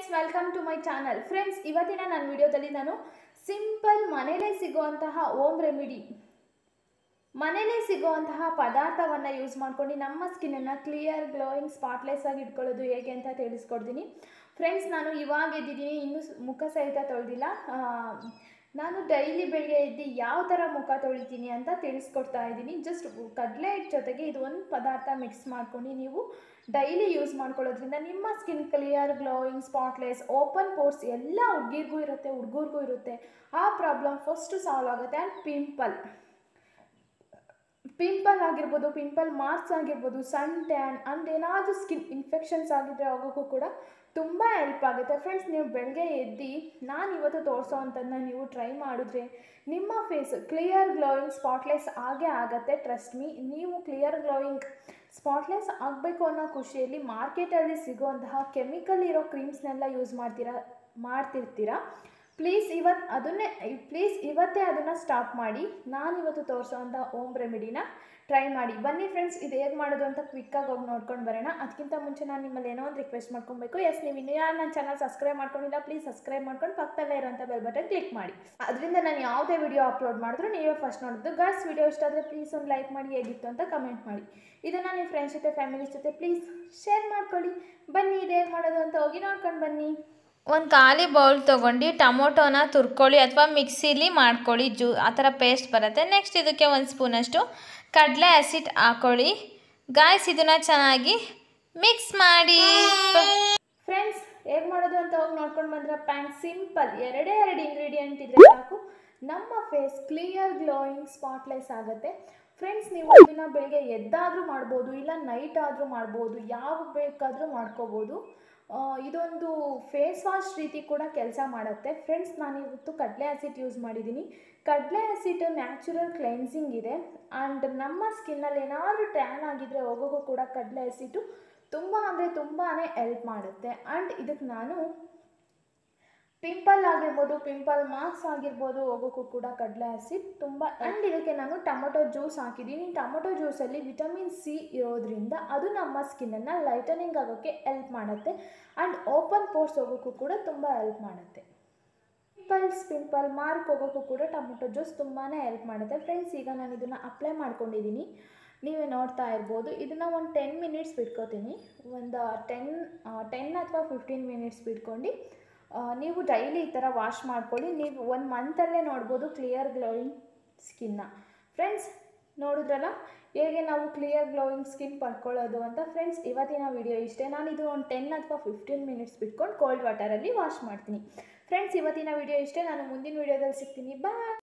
welcome to my channel friends ಇವತ್ತಿನ ನನ್ನ ವಿಡಿಯೋದಲ್ಲಿ ನಾನು ಸಿಂಪಲ್ ಮನೇಲೇ ಸಿಗುವಂತಹ ಓಮ್ ರೆಮಿಡಿ ಮನೇಲೇ ಸಿಗುವಂತಹ ಪದಾರ್ಥವನ್ನು ಯೂಸ್ ಮಾಡ್ಕೊಂಡು ನಮ್ಮ ಸ್ಕಿನ್ನನ್ನು ಕ್ಲಿಯರ್ ಗ್ಲೋಯಿಂಗ್ ಸ್ಪಾಟ್ಲೆಸ್ ಆಗಿ ಇಟ್ಕೊಳ್ಳೋದು ಹೇಗೆ ಅಂತ ತಿಳಿಸ್ಕೊಡ್ತೀನಿ ಫ್ರೆಂಡ್ಸ್ ನಾನು ಇವಾಗ ಎದ್ದಿದ್ದೀನಿ ಇನ್ನೂ ಸ್- ಮುಖ ಸಹಿತ ತೊಳೆದಿಲ್ಲ ನಾನು ಡೈಲಿ ಬೆಳಗ್ಗೆ ಎದ್ದು ಯಾವ ಥರ ಮುಖ ತೊಳಿತೀನಿ ಅಂತ ತಿಳಿಸ್ಕೊಡ್ತಾ ಇದ್ದೀನಿ ಜಸ್ಟ್ ಕಡಲೆ ಹಿಟ್ಟು ಜೊತೆಗೆ ಇದು ಒಂದು ಪದಾರ್ಥ ಮಿಕ್ಸ್ ಮಾಡ್ಕೊಂಡು ನೀವು ಡೈಲಿ ಯೂಸ್ ಮಾಡ್ಕೊಳ್ಳೋದ್ರಿಂದ ನಿಮ್ಮ skin clear glowing spotless open pores ಎಲ್ಲ ಹುಡುಗಿರ್ಗೂ ಇರುತ್ತೆ ಹುಡುಗರಿಗೂ ಇರುತ್ತೆ ಆ ಪ್ರಾಬ್ಲಮ್ ಫಸ್ಟು ಸಾಲ್ವ್ ಆಗುತ್ತೆ ಆ್ಯಂಡ್ ಪಿಂಪಲ್ ಪಿಂಪಲ್ ಆಗಿರ್ಬೋದು ಪಿಂಪಲ್ ಮಾರ್ಕ್ಸ್ ಆಗಿರ್ಬೋದು ಸನ್ ಟ್ಯಾನ್ ಅಂಡ್ ಏನಾದರೂ ಸ್ಕಿನ್ ಇನ್ಫೆಕ್ಷನ್ಸ್ ಆಗಿದ್ರೆ ಆಗೋಕ್ಕೂ ಕೂಡ ತುಂಬ ಹೆಲ್ಪ್ ಆಗುತ್ತೆ ಫ್ರೆಂಡ್ಸ್ ನೀವು ಬೆಳಗ್ಗೆ ಎದ್ದು ನಾನು ಇವತ್ತು ತೋರಿಸೋ ಅಂಥದ್ದನ್ನ ನೀವು ಟ್ರೈ ಮಾಡಿದ್ರೆ ನಿಮ್ಮ ಫೇಸ್ ಕ್ಲಿಯರ್ ಗ್ಲೋಯಿಂಗ್ ಸ್ಪಾಟ್ಲೆಸ್ ಆಗೇ ಆಗುತ್ತೆ ಟ್ರಸ್ಟ್ ಮೀ ನೀವು ಕ್ಲಿಯರ್ ಗ್ಲೋಯಿಂಗ್ ಸ್ಪಾಟ್ಲೆಸ್ ಆಗಬೇಕು ಅನ್ನೋ ಖುಷಿಯಲ್ಲಿ ಮಾರ್ಕೆಟಲ್ಲಿ ಸಿಗುವಂತಹ ಕೆಮಿಕಲ್ ಇರೋ ಕ್ರೀಮ್ಸ್ನೆಲ್ಲ ಯೂಸ್ ಮಾಡ್ತೀರಾ ಮಾಡ್ತಿರ್ತೀರಾ ಪ್ಲೀಸ್ ಇವತ್ತು ಅದನ್ನೇ ಪ್ಲೀಸ್ ಇವತ್ತೇ ಅದನ್ನು ಸ್ಟಾಪ್ ಮಾಡಿ ನಾನು ಇವತ್ತು ತೋರಿಸೋವಂಥ ಓಮ್ ರೆಮಿಡಿನ ಟ್ರೈ ಮಾಡಿ ಬನ್ನಿ ಫ್ರೆಂಡ್ಸ್ ಇದು ಹೇಗೆ ಮಾಡೋದು ಅಂತ ಕ್ವಿಕ್ಕಾಗಿ ಹೋಗಿ ನೋಡ್ಕೊಂಡು ಬರೋಣ ಅದಕ್ಕಿಂತ ಮುಂಚೆ ನಾನು ನಿಮ್ಮಲ್ಲಿ ಏನೋ ಒಂದು ರಿಕ್ವೆಸ್ಟ್ ಮಾಡ್ಕೊಬೇಕು ಎಸ್ ನೀವು ಇನ್ನೂ ಯಾರು ನನ್ನ ಚಾನಲ್ ಸಬ್ಸ್ಕ್ರೈಬ್ ಮಾಡ್ಕೊಂಡಿಲ್ಲ ಪ್ಲೀಸ್ ಸಬ್ಸ್ಕ್ರೈಬ್ ಮಾಡ್ಕೊಂಡು ಪಕ್ಕದಲ್ಲೇ ಇರೋಂಥ ಬೆಲ್ ಬಟನ್ ಕ್ಲಿಕ್ ಮಾಡಿ ಅದರಿಂದ ನಾನು ಯಾವುದೇ ವಿಡಿಯೋ ಅಪ್ಲೋಡ್ ಮಾಡಿದ್ರು ನೀವೇ ಫಸ್ಟ್ ನೋಡೋದು ಗರ್ಲ್ಸ್ ವಿಡಿಯೋ ಇಷ್ಟ ಆದರೆ ಪ್ಲೀಸ್ ಒಂದು ಲೈಕ್ ಮಾಡಿ ಹೇಗಿತ್ತು ಅಂತ ಕಮೆಂಟ್ ಮಾಡಿ ಇದನ್ನು ನಿಮ್ಮ ಫ್ರೆಂಡ್ಸ್ ಜೊತೆ ಫ್ಯಾಮಿಲೀಸ್ ಜೊತೆ ಪ್ಲೀಸ್ ಶೇರ್ ಮಾಡ್ಕೊಳ್ಳಿ ಬನ್ನಿ ಇದು ಹೇಗೆ ಮಾಡೋದು ಅಂತ ಹೋಗಿ ನೋಡ್ಕೊಂಡು ಬನ್ನಿ ಒಂದು ಖಾಲಿ ಬೌಲ್ ತೊಗೊಂಡು ಟೊಮೊಟೊನ ತುರ್ಕೊಳ್ಳಿ ಅಥವಾ ಮಿಕ್ಸಿಲಿ ಮಾಡ್ಕೊಳ್ಳಿ ಜೂ ಆ ಥರ ಪೇಸ್ಟ್ ಬರುತ್ತೆ ನೆಕ್ಸ್ಟ್ ಇದಕ್ಕೆ ಒಂದು ಸ್ಪೂನಷ್ಟು ಕಡಲೆ ಹಸಿಟ್ ಹಾಕೊಳ್ಳಿ ಗಾಯ್ಸ್ ಇದನ್ನು ಚೆನ್ನಾಗಿ ಮಿಕ್ಸ್ ಮಾಡಿ ಫ್ರೆಂಡ್ಸ್ ಹೇಗೆ ಮಾಡೋದು ಅಂತ ಹೋಗಿ ನೋಡ್ಕೊಂಡು ಬಂದ್ರೆ ಪ್ಯಾನ್ ಸಿಂಪಲ್ ಎರಡೇ ಎರಡು ಇಂಗ್ರೀಡಿಯೆಂಟ್ ಇದ್ರೆ ಸಾಕು ನಮ್ಮ ಫೇಸ್ ಕ್ಲಿಯರ್ ಗ್ಲೋಯಿಂಗ್ ಸ್ಪಾಟ್ಲೆಸ್ ಆಗುತ್ತೆ ಫ್ರೆಂಡ್ಸ್ ನೀವು ಇದನ್ನ ಬೆಳಗ್ಗೆ ಎದ್ದಾದರೂ ಮಾಡ್ಬೋದು ಇಲ್ಲ ನೈಟ್ ಆದರೂ ಮಾಡ್ಬೋದು ಯಾವ ಬೇಕಾದರೂ ಮಾಡ್ಕೋಬೋದು ಆ, ಇದೊಂದು ಫೇಸ್ ವಾಶ್ ರೀತಿ ಕೂಡ ಕೆಲಸ ಮಾಡುತ್ತೆ ಫ್ರೆಂಡ್ಸ್ ನಾನು ಇವತ್ತು ಕಡಲೆ ಆಸಿಡ್ ಯೂಸ್ ಮಾಡಿದ್ದೀನಿ ಕಡಲೆ ಆಸಿಡ್ ನ್ಯಾಚುರಲ್ ಕ್ಲೆನ್ಸಿಂಗ್ ಇದೆ ಆ್ಯಂಡ್ ನಮ್ಮ ಸ್ಕಿನ್ನಲ್ಲಿ ಏನಾದರೂ ಟ್ಯಾನ್ ಆಗಿದ್ರೆ ಹೋಗೋಕ್ಕೂ ಕೂಡ ಕಡಲೆ ಆಸಿಟ್ಟು ತುಂಬ ಅಂದರೆ ತುಂಬಾ ಹೆಲ್ಪ್ ಮಾಡುತ್ತೆ ಆ್ಯಂಡ್ ಇದಕ್ಕೆ ನಾನು ಪಿಂಪಲ್ ಆಗಿರ್ಬೋದು ಪಿಂಪಲ್ ಮಾರ್ಕ್ಸ್ ಆಗಿರ್ಬೋದು ಹೋಗೋಕ್ಕೂ ಕೂಡ ಕಡಲೆ ಆಸಿಡ್ ತುಂಬ ಆ್ಯಂಡ್ ಇದಕ್ಕೆ ನಾನು ಟೊಮೊಟೊ ಜ್ಯೂಸ್ ಹಾಕಿದ್ದೀನಿ ಟೊಮೊಟೊ ಜ್ಯೂಸಲ್ಲಿ ವಿಟಮಿನ್ ಸಿ ಇರೋದ್ರಿಂದ ಅದು ನಮ್ಮ ಸ್ಕಿನ್ನನ್ನು ಲೈಟನಿಂಗ್ ಆಗೋಕ್ಕೆ ಹೆಲ್ಪ್ ಮಾಡುತ್ತೆ ಆ್ಯಂಡ್ ಓಪನ್ ಪೋರ್ಸ್ ಹೋಗೋಕ್ಕೂ ಕೂಡ ತುಂಬ ಹೆಲ್ಪ್ ಮಾಡುತ್ತೆ ಪಿಂಪಲ್ಸ್ ಪಿಂಪಲ್ ಮಾರ್ಕ್ ಹೋಗೋಕ್ಕೂ ಕೂಡ ಟೊಮೊಟೊ ಜ್ಯೂಸ್ ತುಂಬಾ ಹೆಲ್ಪ್ ಮಾಡುತ್ತೆ ಫ್ರೆಂಡ್ಸ್ ಈಗ ನಾನು ಇದನ್ನು ಅಪ್ಲೈ ಮಾಡ್ಕೊಂಡಿದ್ದೀನಿ ನೀವೇ ನೋಡ್ತಾ ಇರ್ಬೋದು ಇದನ್ನು ಒಂದು ಟೆನ್ ಮಿನಿಟ್ಸ್ ಬಿಟ್ಕೋತೀನಿ ಒಂದು ಟೆನ್ ಟೆನ್ ಅಥವಾ ಫಿಫ್ಟೀನ್ ಮಿನಿಟ್ಸ್ ಬಿಟ್ಕೊಂಡು ಆ, ನೀವು ಡೈಲಿ ಈ ಥರ ವಾಶ್ ಮಾಡ್ಕೊಳ್ಳಿ ನೀವು ಒಂದು ಮಂತಲ್ಲೇ ನೋಡ್ಬೋದು ಕ್ಲಿಯರ್ ಗ್ಲೋಯಿಂಗ್ ಸ್ಕಿನ್ನ ಫ್ರೆಂಡ್ಸ್ ನೋಡಿದ್ರಲ್ಲ ಹೇಗೆ ನಾವು ಕ್ಲಿಯರ್ ಗ್ಲೋಯಿಂಗ್ ಸ್ಕಿನ್ ಪಡ್ಕೊಳ್ಳೋದು ಅಂತ ಫ್ರೆಂಡ್ಸ್ ಇವತ್ತಿನ ವಿಡಿಯೋ ಇಷ್ಟೇ ನಾನು ಇದು ಒಂದು ಟೆನ್ ಅಥವಾ ಫಿಫ್ಟೀನ್ ಮಿನಿಟ್ಸ್ ಬಿಟ್ಕೊಂಡು ಕೋಲ್ಡ್ ವಾಟರಲ್ಲಿ ವಾಶ್ ಮಾಡ್ತೀನಿ ಫ್ರೆಂಡ್ಸ್ ಇವತ್ತಿನ ವಿಡಿಯೋ ಇಷ್ಟೇ ನಾನು ಮುಂದಿನ ವಿಡಿಯೋದಲ್ಲಿ ಸಿಗ್ತೀನಿ ಬಾಯ್